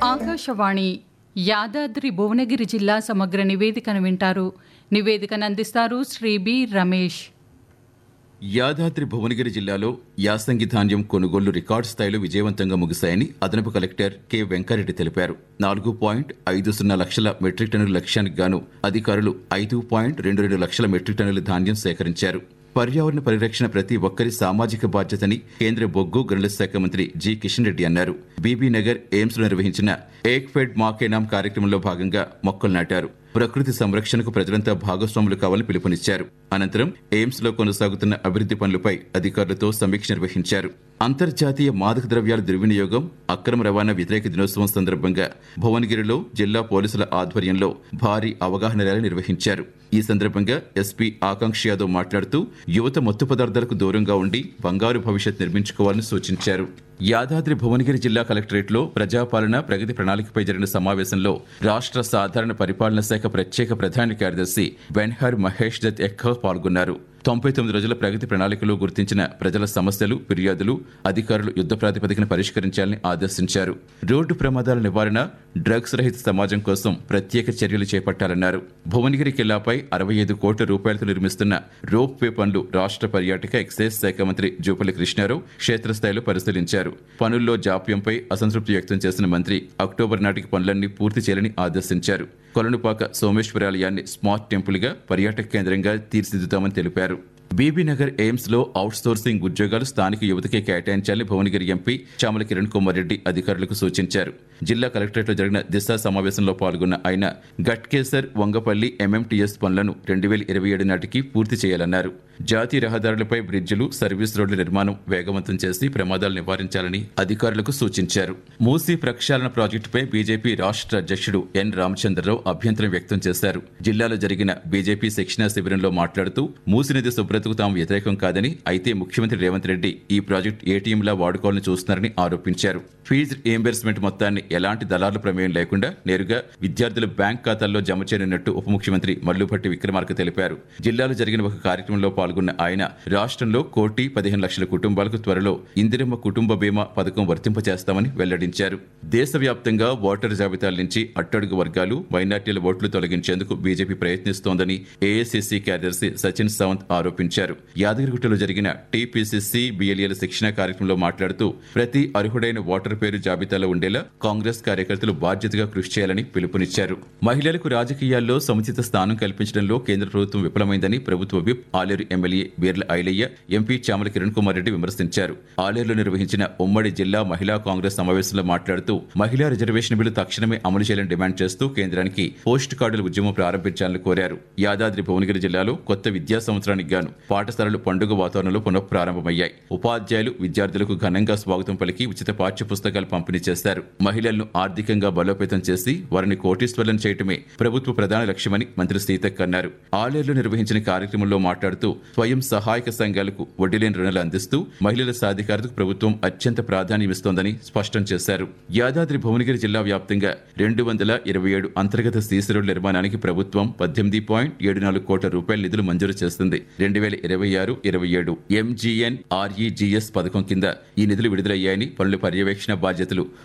ఆకాశవాణి యాదాద్రి భువనగిరి జిల్లా సమగ్ర నివేదికను వింటారు నివేదికను అందిస్తారు శ్రీ బి రమేష్ యాదాద్రి భువనగిరి జిల్లాలో యాసంగి ధాన్యం కొనుగోళ్లు రికార్డు స్థాయిలో విజయవంతంగా ముగిశాయని అదనపు కలెక్టర్ కె వెంకారెడ్డి తెలిపారు నాలుగు పాయింట్ ఐదు సున్నా లక్షల మెట్రిక్ టన్నుల లక్ష్యానికి గాను అధికారులు ఐదు పాయింట్ రెండు రెండు లక్షల మెట్రిక్ టన్నుల ధాన్యం సేకరించారు పర్యావరణ పరిరక్షణ ప్రతి ఒక్కరి సామాజిక బాధ్యతని కేంద్ర బొగ్గు గనుల శాఖ మంత్రి జి కిషన్ రెడ్డి అన్నారు బీబీ నగర్ ఎయిమ్స్ లో నిర్వహించిన ఏక్ ఫెడ్ మాకేనామ్ కార్యక్రమంలో భాగంగా మొక్కలు నాటారు ప్రకృతి సంరక్షణకు ప్రజలంతా భాగస్వాములు కావాలని పిలుపునిచ్చారు అనంతరం ఎయిమ్స్ లో కొనసాగుతున్న అభివృద్ధి పనులపై అధికారులతో సమీక్ష నిర్వహించారు అంతర్జాతీయ మాదక ద్రవ్యాల దుర్వినియోగం అక్రమ రవాణా వ్యతిరేక దినోత్సవం సందర్భంగా భువనగిరిలో జిల్లా పోలీసుల ఆధ్వర్యంలో భారీ అవగాహన ర్యాలీ నిర్వహించారు ఈ సందర్భంగా ఎస్పీ ఆకాంక్ష యాదవ్ మాట్లాడుతూ యువత మత్తు పదార్థాలకు దూరంగా ఉండి బంగారు భవిష్యత్ నిర్మించుకోవాలని సూచించారు యాదాద్రి భువనగిరి జిల్లా కలెక్టరేట్లో ప్రజాపాలన ప్రగతి ప్రణాళికపై జరిగిన సమావేశంలో రాష్ట్ర సాధారణ పరిపాలన శాఖ ప్రత్యేక ప్రధాన కార్యదర్శి బెన్హర్ మహేష్ దత్ ఎక్కో పాల్గొన్నారు తొంభై తొమ్మిది రోజుల ప్రగతి ప్రణాళికలో గుర్తించిన ప్రజల సమస్యలు ఫిర్యాదులు అధికారులు యుద్ధ ప్రాతిపదికన పరిష్కరించాలని ఆదేశించారు రోడ్డు ప్రమాదాల నివారణ డ్రగ్స్ రహిత సమాజం కోసం ప్రత్యేక చర్యలు చేపట్టాలన్నారు భువనగిరి కిల్లాపై అరవై ఐదు కోట్ల రూపాయలతో నిర్మిస్తున్న రోప్ వే పనులు రాష్ట్ర పర్యాటక ఎక్సైజ్ శాఖ మంత్రి జూపల్లి కృష్ణారావు క్షేత్రస్థాయిలో పరిశీలించారు పనుల్లో జాప్యంపై అసంతృప్తి వ్యక్తం చేసిన మంత్రి అక్టోబర్ నాటికి పనులన్నీ పూర్తి చేయాలని ఆదేశించారు కొలనుపాక సోమేశ్వరాలయాన్ని స్మార్ట్ టెంపుల్ గా పర్యాటక కేంద్రంగా తీర్చిదిద్దుతామని తెలిపారు బీబీ నగర్ ఎయిమ్స్ లో అవుట్ సోర్సింగ్ ఉద్యోగాలు స్థానిక యువతకే కేటాయించాలని భువనగిరి ఎంపీ చామల కిరణ్ కుమార్ రెడ్డి అధికారులకు సూచించారు జిల్లా కలెక్టరేట్ లో జరిగిన దిశ సమావేశంలో పాల్గొన్న ఆయన గట్కేసర్ వంగపల్లి ఎంఎంటీఎస్ పనులను రెండు వేల ఇరవై ఏడు నాటికి పూర్తి చేయాలన్నారు జాతీయ రహదారులపై బ్రిడ్జిలు సర్వీస్ రోడ్ల నిర్మాణం వేగవంతం చేసి ప్రమాదాలు నివారించాలని అధికారులకు సూచించారు మూసీ ప్రక్షాళన ప్రాజెక్టుపై బీజేపీ రాష్ట్ర అధ్యక్షుడు ఎన్ రామచంద్రరావు అభ్యంతరం వ్యక్తం చేశారు జిల్లాలో జరిగిన బీజేపీ శిక్షణా శిబిరంలో మాట్లాడుతూ మూసీ నది శుభ్రతకు తాము వ్యతిరేకం కాదని అయితే ముఖ్యమంత్రి రేవంత్ రెడ్డి ఈ ప్రాజెక్టు ఏటీఎంలా వాడుకోవాలని చూస్తున్నారని ఆరోపించారు ఫీజు రియంబర్స్మెంట్ మొత్తాన్ని ఎలాంటి దళారుల ప్రమేయం లేకుండా నేరుగా విద్యార్థుల బ్యాంక్ ఖాతాల్లో జమ చేయనున్నట్టు ఉప ముఖ్యమంత్రి మల్లుభట్టి విక్రమార్క తెలిపారు జిల్లాలో జరిగిన ఒక కార్యక్రమంలో పాల్గొన్న ఆయన రాష్ట్రంలో కోటి పదిహేను లక్షల కుటుంబాలకు త్వరలో ఇందిరమ్మ కుటుంబ బీమా పథకం వర్తింపచేస్తామని వెల్లడించారు దేశవ్యాప్తంగా ఓటర్ జాబితాల నుంచి అట్టడుగు వర్గాలు మైనార్టీల ఓట్లు తొలగించేందుకు బీజేపీ ప్రయత్నిస్తోందని ఏఐసిసి కార్యదర్శి సచిన్ సావంత్ ఆరోపించారు యాదగిరిగుట్టలో జరిగిన టీపీసీసీ బిఎల్ఏల శిక్షణ కార్యక్రమంలో మాట్లాడుతూ ప్రతి అర్హుడైన ఓటర్ పేరు జాబితాలో ఉండేలా కాంగ్రెస్ కార్యకర్తలు బాధ్యతగా కృషి చేయాలని పిలుపునిచ్చారు మహిళలకు రాజకీయాల్లో సముచిత స్థానం కల్పించడంలో కేంద్ర ప్రభుత్వం విఫలమైందని ప్రభుత్వ whip Aleru MLA Beerla Ilaiah MP Chamala Kiran Kumar Reddy విమర్శించారు ఆలేరులో నిర్వహించిన ఉమ్మడి జిల్లా మహిళా కాంగ్రెస్ సమావేశంలో మాట్లాడుతూ మహిళా రిజర్వేషన్ బిల్లు తక్షణమే అమలు చేయాలని డిమాండ్ చేస్తూ కేంద్రానికి పోస్ట్ కార్డుల ఉద్యమం ప్రారంభించాలని కోరారు యాదాద్రి భువనగిరి జిల్లాలో కొత్త విద్యా సంవత్సరానికి గాను పాఠశాలలు పండుగ వాతావరణంలో పునఃప్రారంభమయ్యాయి ఉపాధ్యాయులు విద్యార్థులకు ఘనంగా స్వాగతం పలికి ఉచిత పాఠ్య పుస్తకాలు పంపిణీ చేశారు మహిళలను ఆర్థికంగా బలోపేతం చేసి వారిని కోటీశ్వర్లను చేయటమే ప్రభుత్వ ప్రధాన లక్ష్యమని మంత్రి సీతక్ అన్నారు ఆలేరులో నిర్వహించిన కార్యక్రమంలో మాట్లాడుతూ స్వయం సహాయక సంఘాలకు వడ్డీలేని రుణాలు అందిస్తూ మహిళల సాధికారతకు ప్రభుత్వం అత్యంత ప్రాధాన్యమిస్తోందని స్పష్టం చేశారు యాదాద్రి భువనగిరి జిల్లా వ్యాప్తంగా రెండు వందల ఇరవై ఏడు అంతర్గత సీసీ రోడ్ల నిర్మాణానికి ప్రభుత్వం పద్దెనిమిది పాయింట్ ఏడు నాలుగు కోట్ల రూపాయల నిధులు మంజూరు చేస్తుంది రెండు వేల ఇరవై ఆరు ఇరవై ఏడు ఎంజీఎన్ ఆర్ఈజీఎస్ పథకం కింద ఈ నిధులు విడుదలయ్యాయని పనుల పర్యవేక్షణ బాధ్యతలు